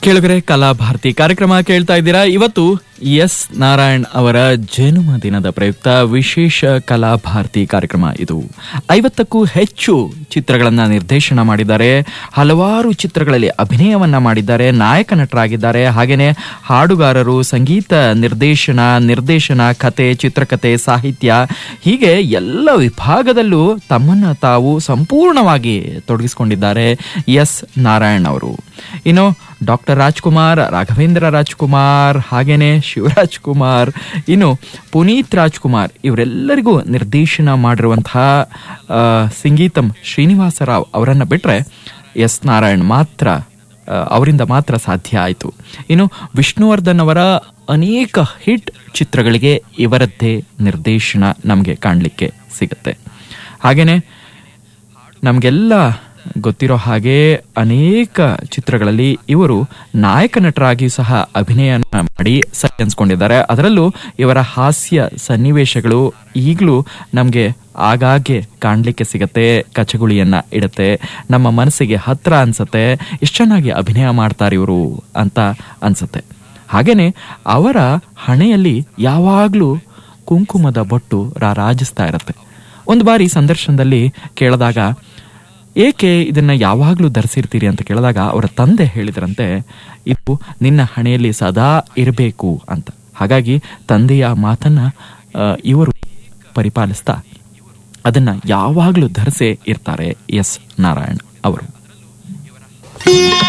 ಕೇಳಿದ್ರೆ ಕಲಾಭಾರತಿ ಕಾರ್ಯಕ್ರಮ ಕೇಳ್ತಾ ಇದ್ದೀರಾ ಇವತ್ತು ಎಸ್ ನಾರಾಯಣ್ ಅವರ ಜನ್ಮ ದಿನದ ಪ್ರಯುಕ್ತ ವಿಶೇಷ ಕಲಾಭಾರತಿ ಕಾರ್ಯಕ್ರಮ ಇದು ಐವತ್ತಕ್ಕೂ ಹೆಚ್ಚು ಚಿತ್ರಗಳನ್ನ ನಿರ್ದೇಶನ ಮಾಡಿದ್ದಾರೆ ಹಲವಾರು ಚಿತ್ರಗಳಲ್ಲಿ ಅಭಿನಯವನ್ನ ಮಾಡಿದ್ದಾರೆ ನಾಯಕ ನಟರಾಗಿದ್ದಾರೆ ಹಾಗೇನೆ ಹಾಡುಗಾರರು ಸಂಗೀತ ನಿರ್ದೇಶನ ನಿರ್ದೇಶನ ಕತೆ ಚಿತ್ರಕಥೆ ಸಾಹಿತ್ಯ ಹೀಗೆ ಎಲ್ಲ ವಿಭಾಗದಲ್ಲೂ ತಮ್ಮನ್ನ ತಾವು ಸಂಪೂರ್ಣವಾಗಿ ತೊಡಗಿಸಿಕೊಂಡಿದ್ದಾರೆ ಎಸ್ ನಾರಾಯಣ್ ಅವರು ಇನ್ನು ಡಾಕ್ಟರ್ ರಾಜ್ಕುಮಾರ್ ರಾಘವೇಂದ್ರ ರಾಜ್ಕುಮಾರ್ ಹಾಗೇನೆ ಶಿವರಾಜ್ ಕುಮಾರ್ ಇನ್ನು ಪುನೀತ್ ರಾಜ್ಕುಮಾರ್ ಇವರೆಲ್ಲರಿಗೂ ನಿರ್ದೇಶನ ಮಾಡಿರುವಂತಹ ಆ, ಸಂಗೀತಂ ಶ್ರೀನಿವಾಸರಾವ್ ಅವರನ್ನ ಬಿಟ್ರೆ ಎಸ್ ನಾರಾಯಣ್ ಮಾತ್ರ ಆ, ಅವರಿಂದ ಮಾತ್ರ ಸಾಧ್ಯ ಆಯಿತು ಇನ್ನು ವಿಷ್ಣುವರ್ಧನ್ ಅವರ ಅನೇಕ ಹಿಟ್ ಚಿತ್ರಗಳಿಗೆ ಇವರದ್ದೇ ನಿರ್ದೇಶನ ನಮಗೆ ಕಾಣಲಿಕ್ಕೆ ಸಿಗುತ್ತೆ ಹಾಗೇನೆ ನಮಗೆಲ್ಲ ಗೊತ್ತಿರೋ ಹಾಗೆ ಅನೇಕ ಚಿತ್ರಗಳಲ್ಲಿ ಇವರು ನಾಯಕ ನಟರಾಗಿ ಸಹ ಅಭಿನಯ ಮಾಡಿ ಸರಿ ಅನ್ಸ್ಕೊಂಡಿದ್ದಾರೆ ಅದರಲ್ಲೂ ಇವರ ಹಾಸ್ಯ ಸನ್ನಿವೇಶಗಳು ಈಗಲೂ ನಮಗೆ ಆಗಾಗ್ಗೆ ಕಾಣಲಿಕ್ಕೆ ಸಿಗತ್ತೆ ಕಚಗುಳಿಯನ್ನ ಇಡುತ್ತೆ ನಮ್ಮ ಮನಸ್ಸಿಗೆ ಹತ್ರ ಅನ್ಸತ್ತೆ ಎಷ್ಟು ಚೆನ್ನಾಗಿ ಅಭಿನಯ ಮಾಡ್ತಾರೆ ಇವರು ಅಂತ ಅನ್ಸತ್ತೆ ಹಾಗೇನೆ ಅವರ ಹಣೆಯಲ್ಲಿ ಯಾವಾಗ್ಲೂ ಕುಂಕುಮದ ಬೊಟ್ಟು ರಾರಾಜಿಸ್ತಾ ಇರತ್ತೆ ಒಂದು ಬಾರಿ ಸಂದರ್ಶನದಲ್ಲಿ ಕೇಳಿದಾಗ ಏಕೆ ಇದನ್ನ ಯಾವಾಗಲೂ ಧರಿಸಿರ್ತೀರಿ ಅಂತ ಕೇಳಿದಾಗ ಅವರ ತಂದೆ ಹೇಳಿದ್ರಂತೆ ಇದು ನಿನ್ನ ಹಣೆಯಲ್ಲಿ ಸದಾ ಇರಬೇಕು ಅಂತ ಹಾಗಾಗಿ ತಂದೆಯ ಮಾತನ್ನ ಆ, ಇವರು ಪರಿಪಾಲಿಸ್ತಾ ಅದನ್ನ ಯಾವಾಗಲೂ ಧರಿಸೇ ಇರ್ತಾರೆ ಎಸ್ ನಾರಾಯಣ್ ಅವರು